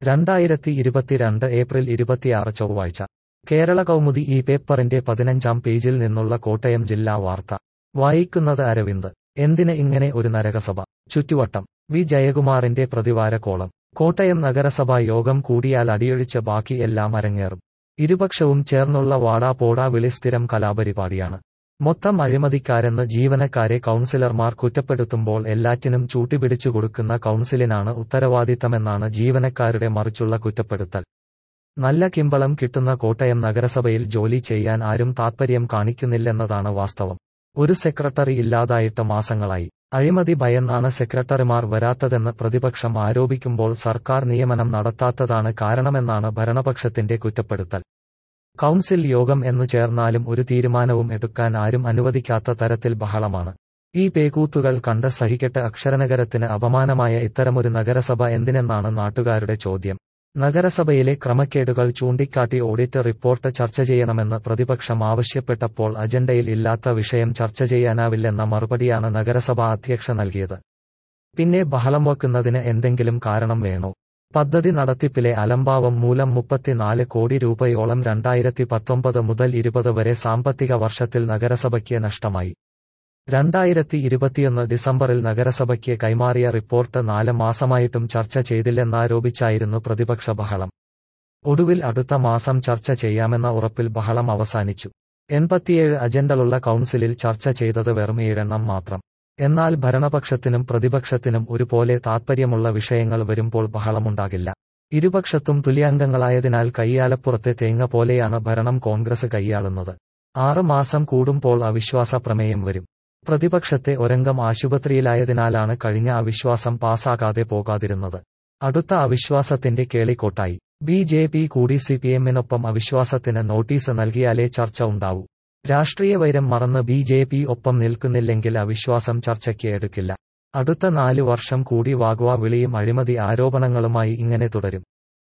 രണ്ടായിരത്തി ഇരുപത്തിരണ്ട് ഏപ്രിൽ ഇരുപത്തിയാറ് ചൊവ്വാഴ്ച കേരള കൗമുദി ഈ പേപ്പറിന്റെ പതിനഞ്ചാം പേജിൽ നിന്നുള്ള കോട്ടയം ജില്ലാ വാർത്ത വായിക്കുന്നത് അരവിന്ദ് എന്തിന് ഇങ്ങനെ ഒരു നരകസഭ ചുറ്റുവട്ടം വി ജയകുമാറിന്റെ പ്രതിവാര കോളം കോട്ടയം നഗരസഭാ യോഗം കൂടിയാൽ അടിയൊഴിച്ച് ബാക്കി എല്ലാം അരങ്ങേറും ഇരുപക്ഷവും ചേർന്നുള്ള വാടാ പോടാ വിളി സ്ഥിരം കലാപരിപാടിയാണ് മൊത്തം അഴിമതിക്കാരെന്ന് ജീവനക്കാരെ കൗൺസിലർമാർ കുറ്റപ്പെടുത്തുമ്പോൾ എല്ലാറ്റിനും ചൂട്ടിപിടിച്ചു കൊടുക്കുന്ന കൗൺസിലിനാണ് ഉത്തരവാദിത്തമെന്നാണ് ജീവനക്കാരുടെ മറിച്ചുള്ള കുറ്റപ്പെടുത്തൽ നല്ല കിമ്പളം കിട്ടുന്ന കോട്ടയം നഗരസഭയിൽ ജോലി ചെയ്യാൻ ആരും താത്പര്യം കാണിക്കുന്നില്ലെന്നതാണ് വാസ്തവം ഒരു സെക്രട്ടറി ഇല്ലാതായിട്ട് മാസങ്ങളായി അഴിമതി ഭയന്നാണ് സെക്രട്ടറിമാർ വരാത്തതെന്ന് പ്രതിപക്ഷം ആരോപിക്കുമ്പോൾ സർക്കാർ നിയമനം നടത്താത്തതാണ് കാരണമെന്നാണ് ഭരണപക്ഷത്തിന്റെ കുറ്റപ്പെടുത്തൽ കൗൺസിൽ യോഗം എന്നു ചേർന്നാലും ഒരു തീരുമാനവും എടുക്കാൻ ആരും അനുവദിക്കാത്ത തരത്തിൽ ബഹളമാണ് ഈ പേകൂത്തുകൾ കണ്ട് സഹിക്കട്ട് അക്ഷരനഗരത്തിന് അപമാനമായ ഇത്തരമൊരു നഗരസഭ എന്തിനെന്നാണ് നാട്ടുകാരുടെ ചോദ്യം നഗരസഭയിലെ ക്രമക്കേടുകൾ ചൂണ്ടിക്കാട്ടി ഓഡിറ്റ് റിപ്പോർട്ട് ചർച്ച ചെയ്യണമെന്ന് പ്രതിപക്ഷം ആവശ്യപ്പെട്ടപ്പോൾ അജണ്ടയിൽ ഇല്ലാത്ത വിഷയം ചർച്ച ചെയ്യാനാവില്ലെന്ന മറുപടിയാണ് നഗരസഭാ അധ്യക്ഷ നൽകിയത് പിന്നെ ബഹളം വെക്കുന്നതിന് എന്തെങ്കിലും കാരണം വേണോ പദ്ധതി നടത്തിപ്പിലെ അലംഭാവം മൂലം മുപ്പത്തിനാല് കോടി രൂപയോളം രണ്ടായിരത്തി പത്തൊമ്പത് മുതൽ ഇരുപത് വരെ സാമ്പത്തിക വർഷത്തിൽ നഗരസഭയ്ക്ക് നഷ്ടമായി രണ്ടായിരത്തി ഇരുപത്തിയൊന്ന് ഡിസംബറിൽ നഗരസഭയ്ക്ക് കൈമാറിയ റിപ്പോർട്ട് നാല് മാസമായിട്ടും ചർച്ച ചെയ്തില്ലെന്നാരോപിച്ചായിരുന്നു പ്രതിപക്ഷ ബഹളം ഒടുവിൽ അടുത്ത മാസം ചർച്ച ചെയ്യാമെന്ന ഉറപ്പിൽ ബഹളം അവസാനിച്ചു എൺപത്തിയേഴ് അജണ്ടകളുള്ള കൗൺസിലിൽ ചർച്ച ചെയ്തത് വെറും ഏഴെണ്ണം മാത്രം എന്നാൽ ഭരണപക്ഷത്തിനും പ്രതിപക്ഷത്തിനും ഒരുപോലെ താത്പര്യമുള്ള വിഷയങ്ങൾ വരുമ്പോൾ ബഹളമുണ്ടാകില്ല ഇരുപക്ഷത്തും തുല്യാംഗങ്ങളായതിനാൽ കയ്യാലപ്പുറത്തെ തേങ്ങ പോലെയാണ് ഭരണം കോൺഗ്രസ് കൈയാളുന്നത് ആറ് മാസം കൂടുമ്പോൾ അവിശ്വാസ പ്രമേയം വരും പ്രതിപക്ഷത്തെ ഒരംഗം ആശുപത്രിയിലായതിനാലാണ് കഴിഞ്ഞ അവിശ്വാസം പാസാകാതെ പോകാതിരുന്നത് അടുത്ത അവിശ്വാസത്തിന്റെ കേളിക്കോട്ടായി ബി ജെ പി കൂടി സി പി എമ്മിനൊപ്പം അവിശ്വാസത്തിന് നോട്ടീസ് നൽകിയാലേ ചർച്ച ഉണ്ടാവൂ രാഷ്ട്രീയ വൈരം മറന്ന് ബി ജെ പി ഒപ്പം നിൽക്കുന്നില്ലെങ്കിൽ അവിശ്വാസം ചർച്ചയ്ക്ക് എടുക്കില്ല അടുത്ത നാലു വർഷം കൂടി വാഗ്വാ വിളിയും അഴിമതി ആരോപണങ്ങളുമായി ഇങ്ങനെ തുടരും